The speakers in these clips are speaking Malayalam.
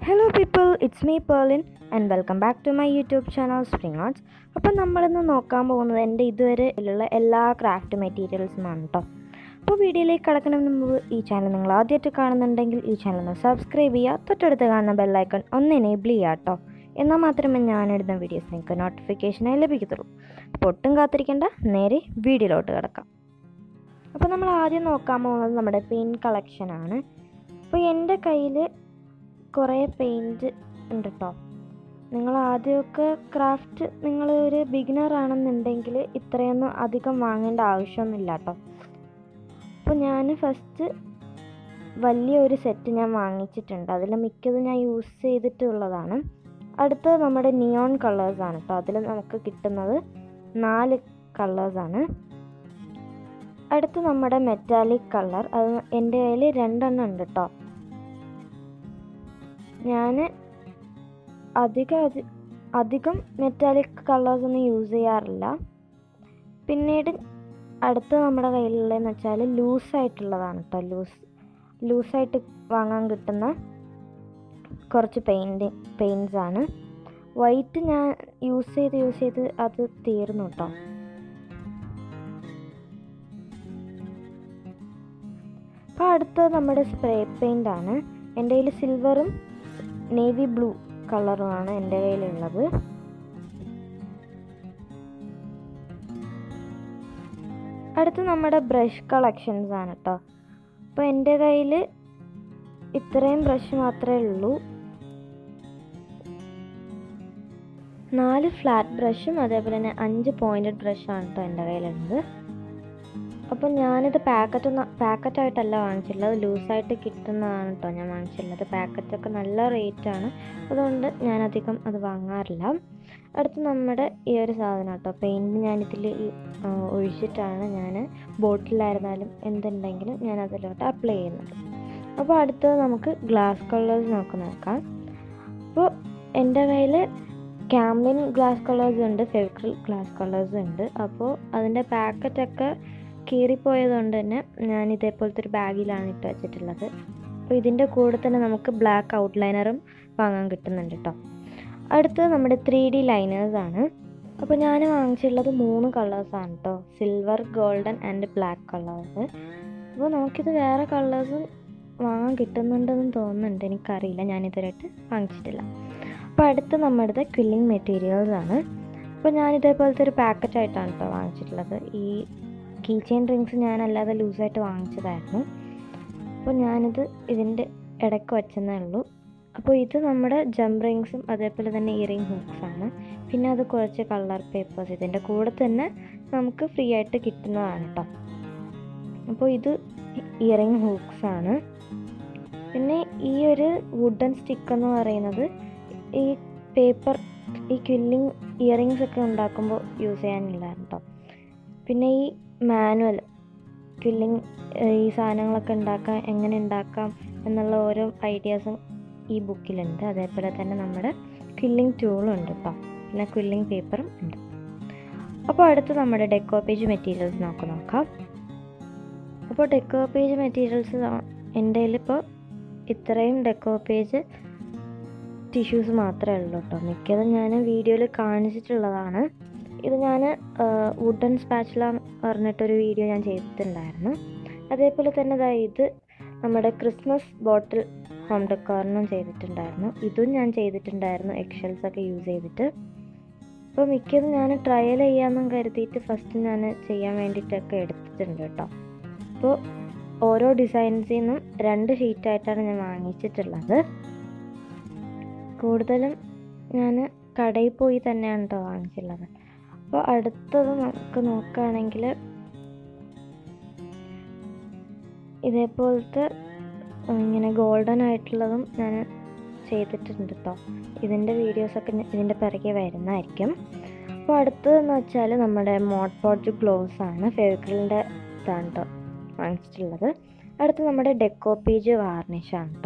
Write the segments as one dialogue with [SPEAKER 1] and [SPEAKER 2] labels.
[SPEAKER 1] hello people it's me Pearlin and welcome back to my YouTube channel spring arts അപ്പം നമ്മളിന്ന് നോക്കാൻ പോകുന്നത് എൻ്റെ ഇതുവരെ ഉള്ള എല്ലാ ക്രാഫ്റ്റ് മെറ്റീരിയൽസുമാണ് കേട്ടോ അപ്പോൾ വീഡിയോയിലേക്ക് കടക്കുന്നതിന് മുമ്പ് ഈ ചാനൽ നിങ്ങൾ ആദ്യമായിട്ട് കാണുന്നുണ്ടെങ്കിൽ ഈ ചാനൽ ഒന്ന് സബ്സ്ക്രൈബ് ചെയ്യുക തൊട്ടടുത്ത് കാണുന്ന ബെല്ലൈക്കൺ ഒന്ന് എനേബിൾ ചെയ്യുക കേട്ടോ എന്നാൽ മാത്രമേ ഞാനിടുന്ന വീഡിയോസ് നിങ്ങൾക്ക് നോട്ടിഫിക്കേഷനായി ലഭിക്കത്തുള്ളൂ അപ്പോൾ ഒട്ടും കാത്തിരിക്കേണ്ട നേരെ വീഡിയോയിലോട്ട് കിടക്കാം അപ്പോൾ നമ്മൾ ആദ്യം നോക്കാൻ പോകുന്നത് നമ്മുടെ പെയിൻറ്റ് കളക്ഷനാണ് അപ്പോൾ എൻ്റെ കയ്യിൽ കുറേ പെയിൻറ്റ് ഉണ്ട് കേട്ടോ നിങ്ങൾ ആദ്യമൊക്കെ ക്രാഫ്റ്റ് നിങ്ങൾ ഒരു ബിഗിനർ ആണെന്നുണ്ടെങ്കിൽ ഇത്രയൊന്നും അധികം വാങ്ങേണ്ട ആവശ്യമൊന്നുമില്ല കേട്ടോ അപ്പോൾ ഞാൻ ഫസ്റ്റ് വലിയൊരു സെറ്റ് ഞാൻ വാങ്ങിച്ചിട്ടുണ്ട് അതിൽ മിക്കതും ഞാൻ യൂസ് ചെയ്തിട്ടുള്ളതാണ് അടുത്തത് നമ്മുടെ നിയോൺ കളേഴ്സാണ് കേട്ടോ അതിൽ നമുക്ക് കിട്ടുന്നത് നാല് കളേഴ്സാണ് അടുത്ത് നമ്മുടെ മെറ്റാലിക് കളർ അത് എൻ്റെ കയ്യിൽ രണ്ടെണ്ണം ഉണ്ട് കേട്ടോ ഞാൻ അധികം അധി- അധികം മെറ്റാലിക് കളേഴ്സ് ഒന്നും യൂസ് ചെയ്യാറില്ല പിന്നീട് അടുത്ത നമ്മുടെ കയ്യിലുള്ളതെന്ന് വെച്ചാൽ ലൂസായിട്ടുള്ളതാണ് കേട്ടോ ലൂസ് ലൂസായിട്ട് വാങ്ങാൻ കിട്ടുന്ന കുറച്ച് പെയിൻറ് പെയിൻറ്റ്സ് ആണ് വൈറ്റ് ഞാൻ യൂസ് ചെയ്ത് യൂസ് ചെയ്ത് അത് തീർന്നു കേട്ടോ അപ്പോൾ അടുത്തത് നമ്മുടെ സ്പ്രേ പെയിൻ്റ് ആണ് എൻ്റെ കയ്യിൽ സിൽവറും നേവി ബ്ലൂ കളറുമാണ് എൻ്റെ കയ്യിലുള്ളത് അടുത്ത് നമ്മുടെ ബ്രഷ് കളക്ഷൻസ് ആണ് കേട്ടോ അപ്പോൾ എൻ്റെ കയ്യിൽ ഇത്രയും ബ്രഷ് മാത്രമേ ഉള്ളൂ നാല് ഫ്ലാറ്റ് ബ്രഷും അതേപോലെ തന്നെ അഞ്ച് പോയിൻറ്റഡ് ബ്രഷാണ് കേട്ടോ എൻ്റെ കയ്യിലുള്ളത് അപ്പം ഞാനിത് പാക്കറ്റ് പാക്കറ്റായിട്ടല്ല വാങ്ങിച്ചിട്ടുള്ളത് ലൂസായിട്ട് കിട്ടുന്നതാണ് കേട്ടോ ഞാൻ വാങ്ങിച്ചിട്ടുള്ളത് പാക്കറ്റൊക്കെ നല്ല റേറ്റാണ് അതുകൊണ്ട് ഞാനധികം അത് വാങ്ങാറില്ല അടുത്ത് നമ്മുടെ ഈ ഒരു സാധനം കേട്ടോ പെയിൻറ്റ് ഞാനിതിൽ ഒഴിച്ചിട്ടാണ് ഞാൻ ബോട്ടിലായിരുന്നാലും എന്തുണ്ടെങ്കിലും ഞാൻ അതിലോട്ട് അപ്ലൈ ചെയ്യുന്നത് അപ്പോൾ അടുത്തത് നമുക്ക് ഗ്ലാസ് കളേഴ്സ് നമുക്ക് നോക്കാം അപ്പോൾ എൻ്റെ കയ്യിൽ ക്യാമ്ലിൻ ഗ്ലാസ് കളേഴ്സ് ഉണ്ട് ഫെവിക്രിൽ ഗ്ലാസ് കളേഴ്സ് ഉണ്ട് അപ്പോൾ അതിൻ്റെ പാക്കറ്റൊക്കെ കീറിപ്പോയതുകൊണ്ട് തന്നെ ഞാൻ ഇതേപോലത്തെ ഒരു ബാഗിലാണ് ഇട്ട് വെച്ചിട്ടുള്ളത് അപ്പോൾ ഇതിൻ്റെ കൂടെ തന്നെ നമുക്ക് ബ്ലാക്ക് ഔട്ട്ലൈനറും വാങ്ങാൻ കിട്ടുന്നുണ്ട് കേട്ടോ അടുത്തത് നമ്മുടെ ത്രീ ഡി ലൈനേഴ്സ് ആണ് അപ്പോൾ ഞാൻ വാങ്ങിച്ചിട്ടുള്ളത് മൂന്ന് കളേഴ്സാണ് കേട്ടോ silver golden and black colours അപ്പോൾ നമുക്കിത് വേറെ കളേഴ്സും വാങ്ങാൻ കിട്ടുന്നുണ്ടെന്ന് തോന്നുന്നുണ്ട് എനിക്കറിയില്ല ഞാനിതുവരെയായിട്ട് വാങ്ങിച്ചിട്ടില്ല അപ്പോൾ അടുത്ത് നമ്മുടെ ക്വില്ലിങ് മെറ്റീരിയൽസ് ആണ് അപ്പോൾ ഞാൻ ഇതേപോലത്തെ ഒരു പാക്കറ്റായിട്ടാണ് കേട്ടോ വാങ്ങിച്ചിട്ടുള്ളത് ഈ കീ ചെയിൻ റിങ്സ് ഞാൻ അല്ലാതെ ലൂസായിട്ട് വാങ്ങിച്ചതായിരുന്നു അപ്പോൾ ഞാനിത് ഇതിൻ്റെ ഇടയ്ക്ക് വെച്ചെന്നേ ഉള്ളൂ അപ്പോൾ ഇത് നമ്മുടെ ജംപ് റിങ്സും അതേപോലെ തന്നെ ഇയറിംഗ് ഹൂക്സ് ആണ് പിന്നെ അത് കുറച്ച് കളർ പേപ്പേഴ്സ് ഇതിൻ്റെ കൂടെ തന്നെ നമുക്ക് ഫ്രീ ആയിട്ട് കിട്ടുന്നതാണ് കേട്ടോ അപ്പോൾ ഇത് ഇയറിംഗ് ഹൂക്സ് ആണ് പിന്നെ ഈ ഒരു വുഡൻ സ്റ്റിക്ക് എന്ന് പറയുന്നത് ഈ പേപ്പർ ഈ ക്വില്ലിങ് ഇയറിങ്സ് ഒക്കെ ഉണ്ടാക്കുമ്പോൾ യൂസ് ചെയ്യാനില്ലായിരുന്നു കേട്ടോ പിന്നെ ഈ മാനുവൽ ക്വില്ലിങ് ഈ സാധനങ്ങളൊക്കെ ഉണ്ടാക്കാൻ എങ്ങനെ ഉണ്ടാക്കാം എന്നുള്ള ഓരോ ഐഡിയാസും ഈ ബുക്കിലുണ്ട് അതേപോലെ തന്നെ നമ്മുടെ ക്വില്ലിങ് ടൂളും ഉണ്ട് കേട്ടോ പിന്നെ ക്വില്ലിങ് പേപ്പറും ഉണ്ട് അപ്പോൾ അടുത്ത് നമ്മുടെ ഡെക്കോ പേജ് മെറ്റീരിയൽസ് നമുക്ക് നോക്കാം അപ്പോൾ ഡെക്കോ പേജ് മെറ്റീരിയൽസ് എൻ്റെ കയ്യിലിപ്പോൾ ഇത്രയും ഡെക്കോ പേജ് ടിഷ്യൂസ് മാത്രമേ ഉള്ളൂ കേട്ടോ മിക്കതും ഞാൻ വീഡിയോയിൽ കാണിച്ചിട്ടുള്ളതാണ് ഇത് ഞാൻ വുഡൻ സ്പാച്ചില പറഞ്ഞിട്ടൊരു വീഡിയോ ഞാൻ ചെയ്തിട്ടുണ്ടായിരുന്നു അതേപോലെ തന്നെ ദാ ഇത് നമ്മുടെ ക്രിസ്മസ് ബോട്ടിൽ ഹോം ഡെക്കോറിനും ചെയ്തിട്ടുണ്ടായിരുന്നു ഇതും ഞാൻ ചെയ്തിട്ടുണ്ടായിരുന്നു എക്സൽസ് ഒക്കെ യൂസ് ചെയ്തിട്ട് അപ്പോൾ മിക്കതും ഞാൻ ട്രയൽ ചെയ്യാമെന്നും കരുതിയിട്ട് ഫസ്റ്റ് ഞാൻ ചെയ്യാൻ വേണ്ടിയിട്ടൊക്കെ എടുത്തിട്ടുണ്ട് കേട്ടോ അപ്പോൾ ഓരോ ഡിസൈൻസിൽ നിന്നും രണ്ട് ഷീറ്റായിട്ടാണ് ഞാൻ വാങ്ങിച്ചിട്ടുള്ളത് കൂടുതലും ഞാൻ കടയിൽ പോയി തന്നെയാണ് കേട്ടോ വാങ്ങിച്ചിട്ടുള്ളത് അപ്പോൾ അടുത്തത് നമുക്ക് നോക്കുകയാണെങ്കിൽ ഇതേപോലത്തെ ഇങ്ങനെ ഗോൾഡൻ ആയിട്ടുള്ളതും ഞാൻ ചെയ്തിട്ടുണ്ട് കേട്ടോ ഇതിൻ്റെ വീഡിയോസൊക്കെ ഇതിൻ്റെ പിറകെ വരുന്നതായിരിക്കും അപ്പോൾ അടുത്തതെന്ന് വെച്ചാൽ നമ്മുടെ മോട്ട് പോട്ട് ഗ്ലോവ്സ് ആണ് ഫെവിക്രിലിൻ്റെ ഇതാണ് കേട്ടോ വാങ്ങിച്ചിട്ടുള്ളത് അടുത്ത് നമ്മുടെ ഡെക്കോ പേജ് വാർണിഷാണ് കേട്ടോ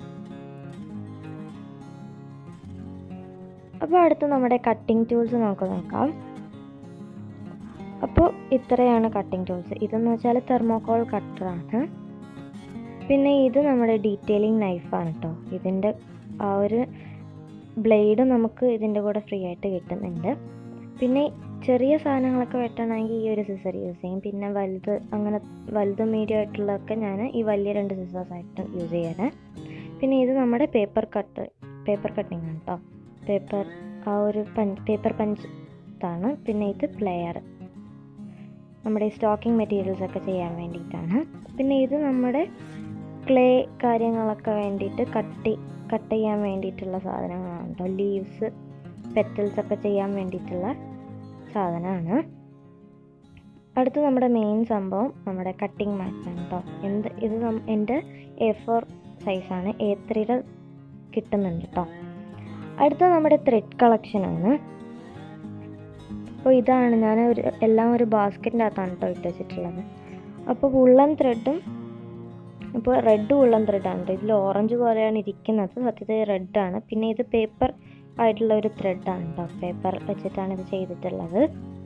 [SPEAKER 1] അപ്പോൾ അടുത്ത് നമ്മുടെ കട്ടിംഗ് ടൂൾസ് നമുക്ക് നോക്കാം അപ്പോൾ ഇത്രയാണ് കട്ടിംഗ് ടൂൾസ് ഇതെന്ന് വെച്ചാൽ തെർമോക്കോൾ കട്ടറാണ് പിന്നെ ഇത് നമ്മുടെ ഡീറ്റെയിലിംഗ് നൈഫാണ് കേട്ടോ ഇതിൻ്റെ ആ ഒരു ബ്ലേഡ് നമുക്ക് ഇതിൻ്റെ കൂടെ ഫ്രീ ആയിട്ട് കിട്ടുന്നുണ്ട് പിന്നെ ചെറിയ സാധനങ്ങളൊക്കെ വെട്ടണമെങ്കിൽ ഈ ഒരു സിസർ യൂസ് ചെയ്യും പിന്നെ വലുത് അങ്ങനെ വലുത് മീഡിയം ആയിട്ടുള്ളതൊക്കെ ഞാൻ ഈ വലിയ രണ്ട് സിസേഴ്സ് ആയിട്ട് യൂസ് ചെയ്യാറ് പിന്നെ ഇത് നമ്മുടെ പേപ്പർ കട്ട് പേപ്പർ കട്ടിങ് ആണ് കേട്ടോ പേപ്പർ ആ ഒരു പഞ്ച് പേപ്പർ പഞ്ച് ഇതാണ് പിന്നെ ഇത് പ്ലെയർ നമ്മുടെ ഈ സ്റ്റോക്കിംഗ് മെറ്റീരിയൽസ് ഒക്കെ ചെയ്യാൻ വേണ്ടിയിട്ടാണ് പിന്നെ ഇത് നമ്മുടെ ക്ലേ കാര്യങ്ങളൊക്കെ വേണ്ടിയിട്ട് കട്ടി കട്ട് ചെയ്യാൻ വേണ്ടിയിട്ടുള്ള സാധനങ്ങളാണ് കേട്ടോ ലീവ്സ് പെറ്റൽസ് ഒക്കെ ചെയ്യാൻ വേണ്ടിയിട്ടുള്ള സാധനമാണ് അടുത്ത് നമ്മുടെ മെയിൻ സംഭവം നമ്മുടെ കട്ടിങ് മാറ്റാണ് കേട്ടോ എന്ത് ഇത് നം- എൻ്റെ എ ഫോർ സൈസാണ് എ ത്രീയുടെ കിട്ടുന്നുണ്ട് കേട്ടോ അടുത്ത നമ്മുടെ ത്രെഡ് കളക്ഷനാണ് അപ്പോൾ ഇതാണ് ഞാൻ ഒരു എല്ലാം ഒരു ബാസ്ക്കറ്റിൻ്റെ അകത്താണ് കേട്ടോ ഇട്ട് വെച്ചിട്ടുള്ളത് അപ്പോൾ ഉള്ളൻ ത്രെഡും ഇപ്പോൾ റെഡ് ഉള്ളൻ ത്രെഡാണ് കേട്ടോ ഇതിൽ ഓറഞ്ച് പോലെയാണ് ഇരിക്കുന്നത് സത്യത്തിൽ റെഡാണ് പിന്നെ ഇത് പേപ്പർ ആയിട്ടുള്ള ഒരു ത്രെഡാണ് കേട്ടോ പേപ്പർ വെച്ചിട്ടാണ് ഇത് ചെയ്തിട്ടുള്ളത്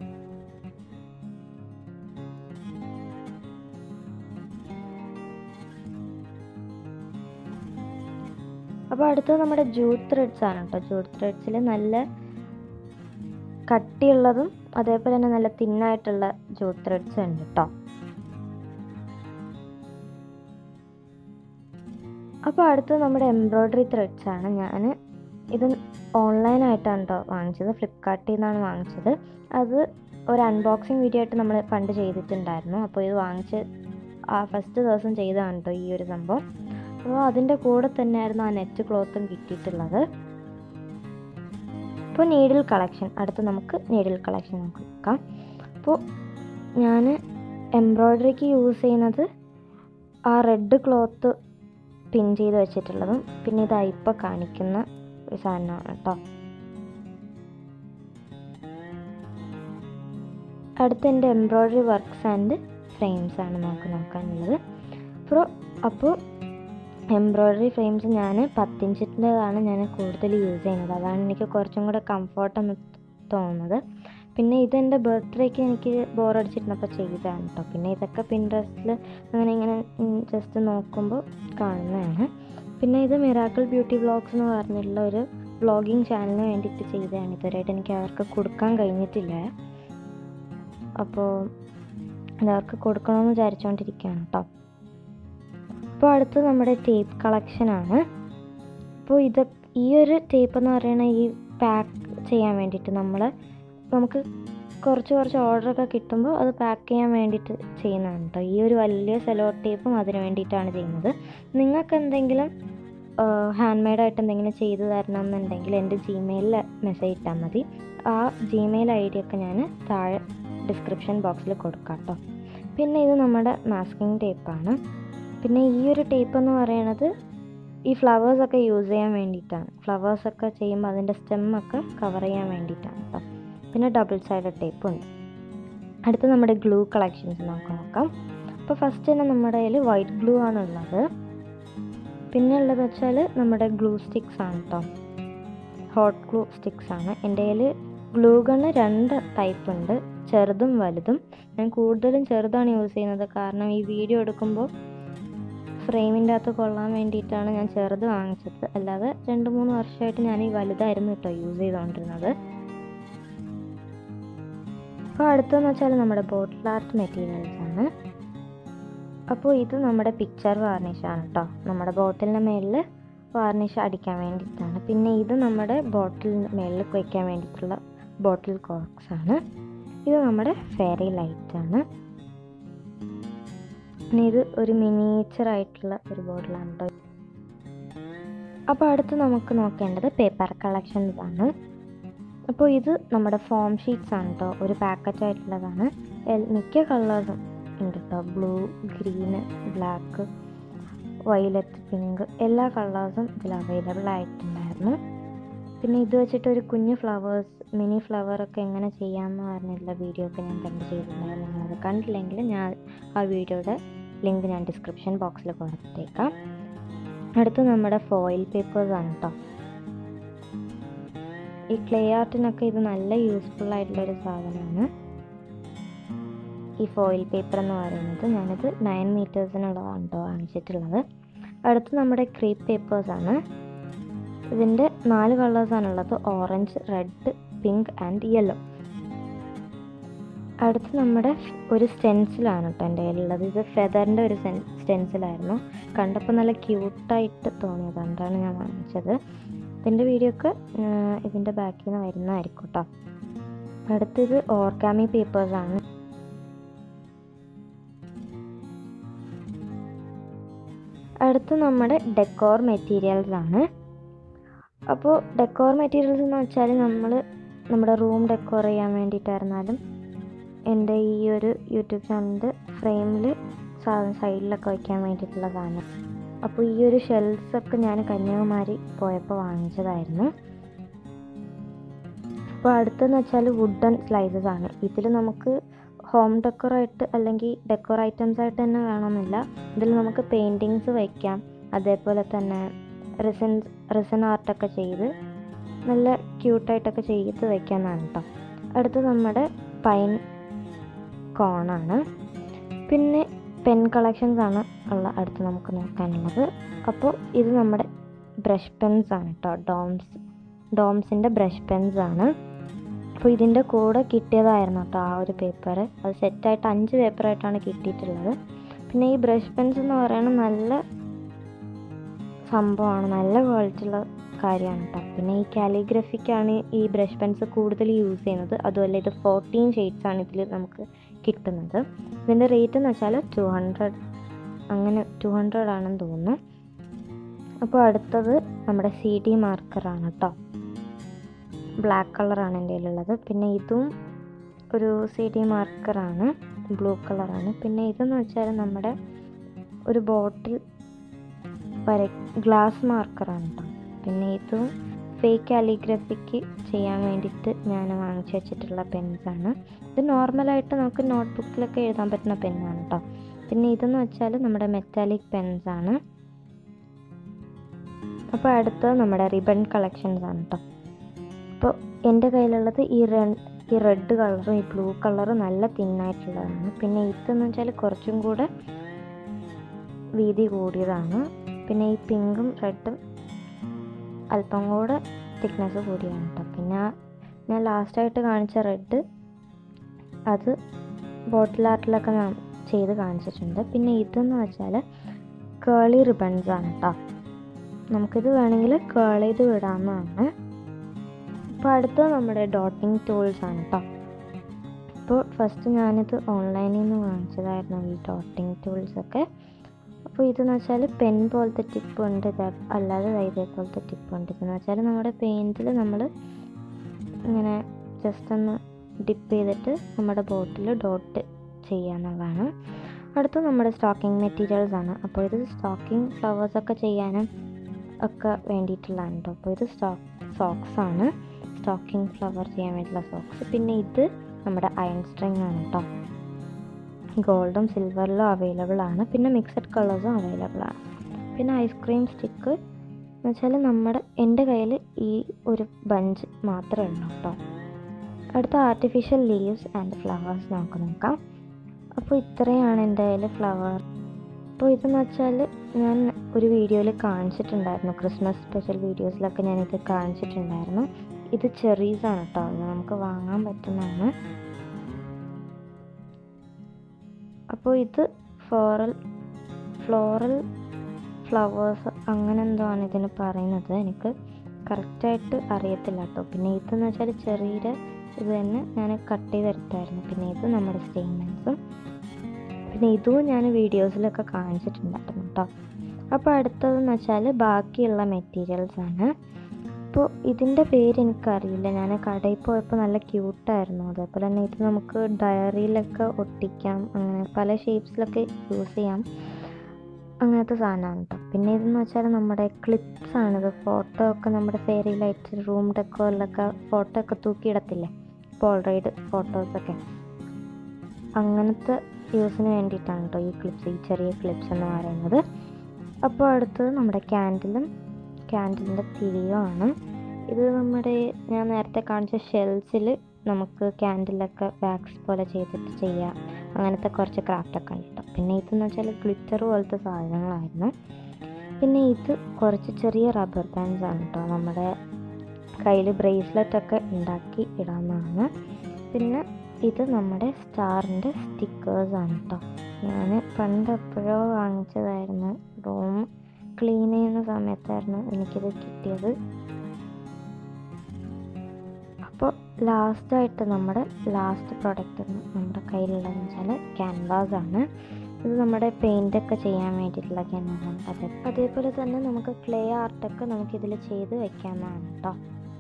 [SPEAKER 1] അപ്പോൾ അടുത്തത് നമ്മുടെ ജൂട്ട് ത്രെഡ്സ് ആണ് കേട്ടോ ജൂട്ട് ത്രെഡ്സിൽ നല്ല കട്ടിയുള്ളതും അതേപോലെ തന്നെ നല്ല തിന്നായിട്ടുള്ള ജൂട്ട് ത്രെഡ്സ് ഉണ്ട് കേട്ടോ അപ്പോൾ അടുത്തത് നമ്മുടെ എംബ്രോയ്ഡറി ത്രെഡ്സ് ആണ് ഞാൻ ഇത് ഓൺലൈനായിട്ടാണ് കേട്ടോ വാങ്ങിച്ചത് ഫ്ലിപ്കാർട്ടിൽ നിന്നാണ് വാങ്ങിച്ചത് അത് ഒരു അൺബോക്സിങ് വീഡിയോ ആയിട്ട് നമ്മൾ പണ്ട് ചെയ്തിട്ടുണ്ടായിരുന്നു അപ്പോൾ ഇത് വാങ്ങിച്ച് ആ ഫസ്റ്റ് ദിവസം ചെയ്തതാണ് കേട്ടോ ഈ ഒരു സംഭവം അപ്പോൾ അതിൻ്റെ കൂടെ തന്നെയായിരുന്നു ആ നെറ്റ് ക്ലോത്തും കിട്ടിയിട്ടുള്ളത് ഇപ്പോൾ നീഡിൽ കളക്ഷൻ അടുത്ത് നമുക്ക് നീഡിൽ കളക്ഷൻ നമുക്ക് നോക്കാം അപ്പോൾ ഞാൻ എംബ്രോയ്ഡറിക്ക് യൂസ് ചെയ്യുന്നത് ആ റെഡ് ക്ലോത്ത് പിൻ ചെയ്ത് വെച്ചിട്ടുള്ളതും പിന്നെ ഇത് ഇപ്പോൾ കാണിക്കുന്ന ഒരു സാധനമാണ് കേട്ടോ അടുത്ത എൻ്റെ എംബ്രോയ്ഡറി വർക്ക്സ് ആൻഡ് ഫ്രെയിംസ് ആണ് നമുക്ക് നോക്കാനുള്ളത് അപ്പോൾ അപ്പോൾ എംബ്രോയ്ഡറി ഫ്രെയിംസ് ഞാൻ പത്തിഞ്ചിൻ്റെതാണ് ഞാൻ കൂടുതൽ യൂസ് ചെയ്യുന്നത് അതാണ് എനിക്ക് കുറച്ചും കൂടെ കംഫർട്ടെന്ന് തോന്നുന്നത് പിന്നെ ഇതെൻ്റെ ബർത്ത്ഡേക്ക് എനിക്ക് ബോറടിച്ചിരുന്നപ്പോൾ ചെയ്തതാണ് കേട്ടോ പിന്നെ ഇതൊക്കെ പിൻട്രസ്റ്റിൽ അങ്ങനെ ഇങ്ങനെ ജസ്റ്റ് നോക്കുമ്പോൾ കാണുന്നതാണ് പിന്നെ ഇത് മിറാക്കിൾ ബ്യൂട്ടി വ്ളോഗ്സ് എന്ന് പറഞ്ഞിട്ടുള്ള ഒരു വ്ളോഗിങ് ചാനലിന് വേണ്ടിയിട്ട് ചെയ്തതാണ് ഇതുവരെയായിട്ട് എനിക്ക് അവർക്ക് കൊടുക്കാൻ കഴിഞ്ഞിട്ടില്ല അപ്പോൾ അതവർക്ക് കൊടുക്കണമെന്ന് വിചാരിച്ചുകൊണ്ടിരിക്കുകയാണ് കേട്ടോ അപ്പോൾ അടുത്ത് നമ്മുടെ ടേപ്പ് കളക്ഷനാണ് അപ്പോൾ ഇത് ഈ ഒരു ടേപ്പ് എന്ന് പറയുന്ന ഈ പാക്ക് ചെയ്യാൻ വേണ്ടിയിട്ട് നമ്മൾ നമുക്ക് കുറച്ച് കുറച്ച് ഓർഡറൊക്കെ കിട്ടുമ്പോൾ അത് പാക്ക് ചെയ്യാൻ വേണ്ടിയിട്ട് ചെയ്യുന്നതാണ് കേട്ടോ ഈ ഒരു വലിയ സെലോ ടേപ്പും അതിന് വേണ്ടിയിട്ടാണ് ചെയ്യുന്നത് നിങ്ങൾക്ക് എന്തെങ്കിലും ഹാൻഡ് മെയ്ഡായിട്ട് എന്തെങ്കിലും ചെയ്തു തരണം എന്നുണ്ടെങ്കിൽ എൻ്റെ ജിമെയിലിൽ മെസ്സേജ് ഇട്ടാൽ മതി ആ ജിമെയിൽ ഐ ഡി ഒക്കെ ഞാൻ താഴെ ഡിസ്ക്രിപ്ഷൻ ബോക്സിൽ കൊടുക്കാം കേട്ടോ പിന്നെ ഇത് നമ്മുടെ മാസ്കിങ് ടേപ്പാണ് പിന്നെ ഈ ഒരു ടേപ്പ് എന്ന് പറയുന്നത് ഈ ഫ്ലവേഴ്സൊക്കെ യൂസ് ചെയ്യാൻ വേണ്ടിയിട്ടാണ് ഫ്ലവേഴ്സൊക്കെ ചെയ്യുമ്പോൾ അതിൻ്റെ സ്റ്റെമ്മൊക്കെ കവർ ചെയ്യാൻ വേണ്ടിയിട്ടാണ് കേട്ടോ പിന്നെ ഡബിൾ സൈഡഡ് ടേപ്പും ഉണ്ട് അടുത്ത് നമ്മുടെ ഗ്ലൂ കളക്ഷൻസ് നമുക്ക് നോക്കാം അപ്പോൾ ഫസ്റ്റ് തന്നെ നമ്മുടെ കയ്യിൽ വൈറ്റ് ഗ്ലൂ ആണ് ഉള്ളത് പിന്നെ ഉള്ളത് വെച്ചാൽ നമ്മുടെ ഗ്ലൂ സ്റ്റിക്സ് ആണ് കേട്ടോ ഹോട്ട് ഗ്ലൂ സ്റ്റിക്സ് ആണ് എൻ്റെ കയ്യിൽ ഗ്ലൂ ഗണ്ണ് രണ്ട് ടൈപ്പ് ഉണ്ട് ചെറുതും വലുതും ഞാൻ കൂടുതലും ചെറുതാണ് യൂസ് ചെയ്യുന്നത് കാരണം ഈ വീഡിയോ എടുക്കുമ്പോൾ ഫ്രെയിമിൻ്റെ അകത്ത് കൊള്ളാൻ വേണ്ടിയിട്ടാണ് ഞാൻ ചെറുത് വാങ്ങിച്ചത് അല്ലാതെ രണ്ട് മൂന്ന് വർഷമായിട്ട് ഞാൻ ഈ വലുതായിരുന്നു കേട്ടോ യൂസ് ചെയ്തുകൊണ്ടിരുന്നത് അപ്പോൾ അടുത്തെന്ന് വെച്ചാൽ നമ്മുടെ ബോട്ടിൽ ആർട്ട് മെറ്റീരിയൽസ് ആണ് അപ്പോൾ ഇത് നമ്മുടെ പിക്ചർ വാർണിഷാണ് കേട്ടോ നമ്മുടെ ബോട്ടിലിൻ്റെ മേളിൽ വാർണിഷ് അടിക്കാൻ വേണ്ടിയിട്ടാണ് പിന്നെ ഇത് നമ്മുടെ ബോട്ടിലിന് മേളിൽ വയ്ക്കാൻ വേണ്ടിയിട്ടുള്ള ബോട്ടിൽ കോർക്സ് ആണ് ഇത് നമ്മുടെ ഫെയറി ലൈറ്റ് ആണ് പിന്നെ ഇത് ഒരു മിനിയേച്ചർ ആയിട്ടുള്ള ഒരു ബോട്ടിലാണ് കേട്ടോ അപ്പോൾ അടുത്ത് നമുക്ക് നോക്കേണ്ടത് പേപ്പർ കളക്ഷൻസ് ആണ് അപ്പോൾ ഇത് നമ്മുടെ ഫോം ഷീറ്റ്സ് ആണ് കേട്ടോ ഒരു പാക്കറ്റ് ആയിട്ടുള്ളതാണ് എൽ- മിക്ക കളേഴ്സും ഉണ്ട് കേട്ടോ blue green black violet pink എല്ലാ കളേഴ്സും ഇതിൽ അവൈലബിൾ ആയിട്ടുണ്ടായിരുന്നു പിന്നെ ഇത് വെച്ചിട്ട് ഒരു കുഞ്ഞു ഫ്ലവേഴ്സ് മിനി ഫ്ലവറൊക്കെ എങ്ങനെ ചെയ്യാമെന്ന് പറഞ്ഞിട്ടുള്ള വീഡിയോ ഒക്കെ ഞാൻ പണ്ട് ചെയ്തിട്ടുണ്ടായിരുന്നു നിങ്ങളത് കണ്ടില്ലെങ്കിൽ ഞാൻ ആ വീഡിയോയുടെ ലിങ്ക് ഞാൻ ഡിസ്ക്രിപ്ഷൻ ബോക്സിൽ കൊടുത്തേക്കാം അടുത്ത് നമ്മുടെ ഫോയിൽ പേപ്പേഴ്സ് ആണ് കേട്ടോ ഈ ക്ലേ ആർട്ടിനൊക്കെ ഇത് നല്ല യൂസ്ഫുൾ ആയിട്ടുള്ളൊരു സാധനമാണ് ഈ ഫോയിൽ പേപ്പർ എന്ന് പറയുന്നത് ഞാനിത് നയൻ മീറ്റേഴ്സിനുള്ളതാണ് കേട്ടോ വാങ്ങിച്ചിട്ടുള്ളത് അടുത്ത് നമ്മുടെ ക്രീപ്പ് പേപ്പേഴ്സ് ആണ് ഇതിൻ്റെ നാല് കളേഴ്സാണുള്ളത് orange red pink and yellow അടുത്ത് നമ്മുടെ ഒരു സ്റ്റെൻസിലാണ് കേട്ടോ എൻ്റെ കയ്യിലുള്ളത് ഇത് ഫെദറിൻ്റെ ഒരു സ്റ്റെൻസിലായിരുന്നു കണ്ടപ്പോൾ നല്ല ക്യൂട്ടായിട്ട് തോന്നിയത് അതുകൊണ്ടാണ് ഞാൻ വാങ്ങിച്ചത് ഇതിൻ്റെ വീഡിയോ ഒക്കെ ഇതിൻ്റെ ബാക്കിൽ നിന്ന് വരുന്നതായിരിക്കും കേട്ടോ അടുത്തത് ഓർഗാമി പേപ്പേഴ്സാണ് അടുത്ത് നമ്മുടെ ഡെക്കോർ മെറ്റീരിയൽസ് ആണ് അപ്പോൾ ഡെക്കോർ മെറ്റീരിയൽസ് എന്ന് വെച്ചാൽ നമ്മൾ നമ്മുടെ റൂം ഡെക്കോർ ചെയ്യാൻ വേണ്ടിയിട്ടായിരുന്നാലും എൻ്റെ ഈ ഒരു യൂട്യൂബ് ചാനലിൻ്റെ ഫ്രെയിമിൽ സൈഡിലൊക്കെ വയ്ക്കാൻ വേണ്ടിയിട്ടുള്ളതാണ് അപ്പോൾ ഈ ഒരു ഷെൽസൊക്കെ ഞാൻ കന്യാകുമാരി പോയപ്പോൾ വാങ്ങിച്ചതായിരുന്നു അപ്പോൾ അടുത്തെന്ന് വെച്ചാൽ വുഡൻ സ്ലൈസസ് ആണ് ഇതിൽ നമുക്ക് ഹോം ഡെക്കോറായിട്ട് അല്ലെങ്കിൽ ഡെക്കോർ ഐറ്റംസ് ആയിട്ട് തന്നെ വേണമെന്നില്ല ഇതിൽ നമുക്ക് പെയിൻറ്റിങ്സ് വയ്ക്കാം അതേപോലെ തന്നെ റിസൻ റിസൻ ആർട്ടൊക്കെ ചെയ്ത് നല്ല ക്യൂട്ടായിട്ടൊക്കെ ചെയ്ത് വയ്ക്കാമെന്നാണ് കേട്ടോ അടുത്ത് നമ്മുടെ പൈൻ കോണാണ് പിന്നെ പെൻ കളക്ഷൻസ് ആണ് ഉള്ള അടുത്ത് നമുക്ക് നോക്കാനുള്ളത് അപ്പോൾ ഇത് നമ്മുടെ ബ്രഷ് പെൻസ് ആണ് കേട്ടോ ഡോംസ് ഡോംസിൻ്റെ ബ്രഷ് പെൻസ് ആണ് അപ്പോൾ ഇതിൻ്റെ കൂടെ കിട്ടിയതായിരുന്നു കേട്ടോ ആ ഒരു പേപ്പർ അത് സെറ്റായിട്ട് അഞ്ച് പേപ്പറായിട്ടാണ് കിട്ടിയിട്ടുള്ളത് പിന്നെ ഈ ബ്രഷ് പെൻസ് എന്ന് പറയുന്നത് നല്ല സംഭവമാണ് നല്ല ക്വാളിറ്റി ഉള്ള കാര്യമാണ് കേട്ടോ പിന്നെ ഈ കാലിഗ്രഫിക്കാണ് ഈ ബ്രഷ് പെൻസ് കൂടുതൽ യൂസ് ചെയ്യുന്നത് അതുപോലെ ഇത് ഫോർട്ടീൻ ഷെയ്ഡ്സ് ആണ് ഇതിൽ നമുക്ക് കിട്ടുന്നത് ഇതിൻ്റെ റേറ്റ് എന്ന് വെച്ചാൽ ടു ഹൺഡ്രഡ് അങ്ങനെ ടു ഹൺഡ്രഡ് ആണെന്ന് തോന്നുന്നു അപ്പോൾ അടുത്തത് നമ്മുടെ സി ഡി മാർക്കറാണ് കേട്ടോ ബ്ലാക്ക് കളറാണ് എൻ്റെ കയ്യിലുള്ളത് പിന്നെ ഇതും ഒരു സി ഡി മാർക്കറാണ് ബ്ലൂ കളറാണ് പിന്നെ ഇതെന്ന് വെച്ചാൽ നമ്മുടെ ഒരു ബോട്ടിൽ വര ഗ്ലാസ് മാർക്കറാണ് കേട്ടോ പിന്നെ ഇതും ഫേക്ക് കാലിഗ്രഫിക്ക് ചെയ്യാൻ വേണ്ടിയിട്ട് ഞാൻ വാങ്ങിച്ചു വെച്ചിട്ടുള്ള പെൻസാണ് ഇത് നോർമലായിട്ട് നമുക്ക് നോട്ട്ബുക്കിലൊക്കെ എഴുതാൻ പറ്റുന്ന പെന്നാണ് കേട്ടോ പിന്നെ ഇതെന്ന് വെച്ചാൽ നമ്മുടെ മെറ്റാലിക് പെൻസാണ് അപ്പോൾ അടുത്തത് നമ്മുടെ റിബൺ കളക്ഷൻസ് ആണ് കേട്ടോ അപ്പോൾ എൻ്റെ കയ്യിലുള്ളത് ഈ റെ- ഈ റെഡ് കളറും ഈ ബ്ലൂ കളറും നല്ല തിന്നായിട്ടുള്ളതാണ് പിന്നെ ഇതെന്ന് വെച്ചാൽ കുറച്ചും കൂടെ വീതി കൂടിയതാണ് പിന്നെ ഈ പിങ്കും റെഡും അല്പം കൂടെ തിക്നെസ് കൂടിയാണ് കേട്ടോ പിന്നെ ഞാൻ ലാസ്റ്റായിട്ട് കാണിച്ച റെഡ് അത് ബോട്ടിൽ ആർട്ടിലൊക്കെ ഞാൻ ചെയ്ത് കാണിച്ചിട്ടുണ്ട് പിന്നെ ഇതെന്ന് വെച്ചാൽ കേളി റിബൺസ് ആണ് കേട്ടോ നമുക്കിത് വേണമെങ്കിൽ കേൾ ചെയ്ത് വിടാവുന്നതാണ് അപ്പോൾ അടുത്തത് നമ്മുടെ ഡോട്ടിങ് ടൂൾസ് ആണ് കേട്ടോ അപ്പോൾ ഫസ്റ്റ് ഞാനിത് ഓൺലൈനിൽ നിന്ന് വാങ്ങിച്ചതായിരുന്നു ഈ ഡോട്ടിങ് ടൂൾസ് ഒക്കെ അപ്പോൾ ഇതെന്ന് വെച്ചാൽ പെൻ പോലത്തെ ടിപ്പ് ഉണ്ട് ഇത് അല്ലാതെ ദാ ഇതേപോലത്തെ ടിപ്പ് ഉണ്ട് ഇതെന്ന് വെച്ചാൽ നമ്മുടെ പെയിൻറ്റിൽ നമ്മൾ ഇങ്ങനെ ജസ്റ്റ് ഒന്ന് ഡിപ്പ് ചെയ്തിട്ട് നമ്മുടെ ബോട്ടിൽ ഡോട്ട് ചെയ്യുക എന്നുള്ളതാണ് അടുത്ത നമ്മുടെ സ്റ്റോക്കിംഗ് മെറ്റീരിയൽസ് ആണ് അപ്പോൾ ഇത് സ്റ്റോക്കിംഗ് ഫ്ലവേഴ്സ് ഒക്കെ ചെയ്യാനും ഒക്കെ വേണ്ടിയിട്ടുള്ളതാണ് കേട്ടോ അപ്പോൾ ഇത് സ്റ്റോക്ക് സോക്സ് ആണ് സ്റ്റോക്കിംഗ് ഫ്ലവർ ചെയ്യാൻ വേണ്ടിയിട്ടുള്ള സോക്സ് പിന്നെ ഇത് നമ്മുടെ അയൺ സ്ട്രിങ് ആണ് കേട്ടോ ഗോൾഡും സിൽവറിലും അവൈലബിൾ ആണ് പിന്നെ മിക്സഡ് കളേഴ്സും അവൈലബിൾ ആണ് പിന്നെ ഐസ്ക്രീം സ്റ്റിക്ക് എന്ന് വെച്ചാൽ നമ്മുടെ എൻ്റെ കയ്യിൽ ഈ ഒരു ബഞ്ച് മാത്രമേ ഉള്ളൂ കേട്ടോ അടുത്ത ആർട്ടിഫിഷ്യൽ ലീവ്സ് ആൻഡ് ഫ്ലവേഴ്സ് നമുക്ക് നോക്കാം അപ്പോൾ ഇത്രയാണ് എൻ്റെ കയ്യിൽ ഫ്ലവർ അപ്പോൾ ഇതെന്ന് വെച്ചാൽ ഞാൻ ഒരു വീഡിയോയിൽ കാണിച്ചിട്ടുണ്ടായിരുന്നു ക്രിസ്മസ് സ്പെഷ്യൽ വീഡിയോസിലൊക്കെ ഞാൻ ഇത് കാണിച്ചിട്ടുണ്ടായിരുന്നു ഇത് ചെറീസ് ആണ് കേട്ടോ ഇത് നമുക്ക് വാങ്ങാൻ പറ്റുന്നതാണ് അപ്പോൾ ഇത് ഫ്ലോറൽ ഫ്ലോറൽ ഫ്ലവേഴ്സ് അങ്ങനെ എന്തോ ആണ് ഇതിന് പറയുന്നത് എനിക്ക് കറക്റ്റായിട്ട് അറിയത്തില്ല കേട്ടോ പിന്നെ ഇതെന്ന് വെച്ചാൽ ചെറിയ ഇത് തന്നെ ഞാൻ കട്ട് ചെയ്തെടുത്തായിരുന്നു പിന്നെ ഇത് നമ്മുടെ സ്റ്റേറ്റ്മെൻറ്റ്സും പിന്നെ ഇതും ഞാൻ വീഡിയോസിലൊക്കെ കാണിച്ചിട്ടുണ്ടായിരുന്നു കേട്ടോ അപ്പോൾ അടുത്തതെന്ന് വെച്ചാൽ ബാക്കിയുള്ള മെറ്റീരിയൽസ് ആണ് അപ്പോൾ ഇതിൻ്റെ പേര് എനിക്കറിയില്ല ഞാൻ കടയിൽ പോയപ്പോൾ നല്ല ക്യൂട്ടായിരുന്നു അതേപോലെ തന്നെ ഇത് നമുക്ക് ഡയറിയിലൊക്കെ ഒട്ടിക്കാം അങ്ങനെ പല ഷേപ്സിലൊക്കെ യൂസ് ചെയ്യാം അങ്ങനത്തെ സാധനമാണ് കേട്ടോ പിന്നെ ഇതെന്ന് വെച്ചാൽ നമ്മുടെ ക്ലിപ്സ് ആണിത് ഫോട്ടോ ഒക്കെ നമ്മുടെ ഫെയറി ലൈറ്റ് റൂം ഡെക്കോറിലൊക്കെ ഫോട്ടോ ഒക്കെ തൂക്കിയിടത്തില്ലേ പോൾറൈഡ് ഫോട്ടോസൊക്കെ അങ്ങനത്തെ യൂസിന് വേണ്ടിയിട്ടാണ് കേട്ടോ ഈ ക്ലിപ്സ് ഈ ചെറിയ ക്ലിപ്സ് എന്ന് പറയുന്നത് അപ്പോൾ അടുത്തത് നമ്മുടെ ക്യാൻഡിലും ക്യാൻഡിലിൻ്റെ തിരിയുമാണ് ഇത് നമ്മുടെ ഞാൻ നേരത്തെ കാണിച്ച ഷെൽസിൽ നമുക്ക് ക്യാൻഡിലൊക്കെ വാക്സ് പോലെ ചെയ്തിട്ട് ചെയ്യാം അങ്ങനത്തെ കുറച്ച് ക്രാഫ്റ്റൊക്കെ ഉണ്ട് കേട്ടോ പിന്നെ ഇതെന്ന് വെച്ചാൽ ഗ്ലിറ്റർ പോലത്തെ സാധനങ്ങളായിരുന്നു പിന്നെ ഇത് കുറച്ച് ചെറിയ റബ്ബർ ബാൻഡ്സ് ആണ് കേട്ടോ നമ്മുടെ കയ്യിൽ ബ്രേസ്ലെറ്റ് ഒക്കെ ഉണ്ടാക്കി ഇടാവുന്നതാണ് പിന്നെ ഇത് നമ്മുടെ സ്റ്റാറിൻ്റെ സ്റ്റിക്കേഴ്സ് ആണ് കേട്ടോ ഞാൻ പണ്ട് എപ്പോഴോ വാങ്ങിച്ചതായിരുന്നു റൂം ക്ലീൻ ചെയ്യുന്ന സമയത്തായിരുന്നു എനിക്കിത് കിട്ടിയത് അപ്പോൾ ലാസ്റ്റായിട്ട് നമ്മുടെ ലാസ്റ്റ് പ്രോഡക്റ്റ് നമ്മുടെ കയ്യിലുള്ളതെന്ന് വെച്ചാൽ ക്യാൻവാസ് ആണ് ഇത് നമ്മുടെ പെയിൻ്റ് ഒക്കെ ചെയ്യാൻ വേണ്ടിയിട്ടുള്ള ക്യാൻവാസ് ആണ് അതെ അതേപോലെ തന്നെ നമുക്ക് ക്ലേ ആർട്ടൊക്കെ നമുക്കിതിൽ ചെയ്ത് വെക്കാവുന്നതാണ് കേട്ടോ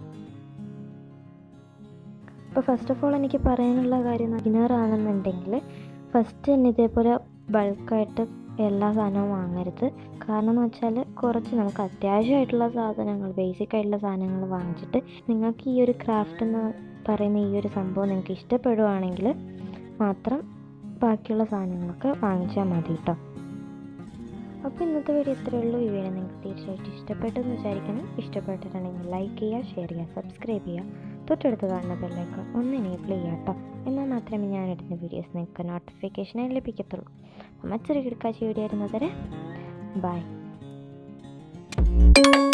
[SPEAKER 1] അപ്പോൾ ഫസ്റ്റ് ഓഫ് ഓൾ എനിക്ക് പറയാനുള്ള കാര്യം ബിഗിനർ ആണെന്നുണ്ടെങ്കിൽ ഫസ്റ്റ് തന്നെ ഇതേപോലെ ബൾക്കായിട്ട് എല്ലാ സാധനവും വാങ്ങരുത് കാരണം എന്ന് വെച്ചാൽ കുറച്ച് നമുക്ക് അത്യാവശ്യമായിട്ടുള്ള സാധനങ്ങൾ ബേസിക് ആയിട്ടുള്ള സാധനങ്ങൾ വാങ്ങിച്ചിട്ട് നിങ്ങൾക്ക് ഈ ഒരു ക്രാഫ്റ്റ് എന്ന് പറയുന്ന ഈ ഒരു സംഭവം നിങ്ങൾക്ക് ഇഷ്ടപ്പെടുവാണെങ്കിൽ മാത്രം ബാക്കിയുള്ള സാധനങ്ങളൊക്കെ വാങ്ങിച്ചാൽ മതി കേട്ടോ അപ്പോൾ ഇന്നത്തെ വീഡിയോ ഇത്രയേ ഉള്ളൂ ഈ വീഡിയോ നിങ്ങൾക്ക് തീർച്ചയായിട്ടും ഇഷ്ടപ്പെട്ടു എന്ന് വിചാരിക്കണം ഇഷ്ടപ്പെട്ടിട്ടുണ്ടെങ്കിൽ ലൈക്ക് ചെയ്യുക ഷെയർ ചെയ്യുക സബ്സ്ക്രൈബ് ചെയ്യുക തൊട്ടടുത്ത് കാണുന്ന ബെല്ലൈക്കൺ ഒന്ന് എനേബിൾ ചെയ്യുക കേട്ടോ എന്നാൽ മാത്രമേ ഞാൻ ഇടുന്ന വീഡിയോസ് നിങ്ങൾക്ക് നോട്ടിഫിക്കേഷനായി ലഭിക്കത്തുള്ളൂ മറ്റൊരു കിടക്കാഴ്ച വീഡിയോ വരുന്നത് വരെ ബൈ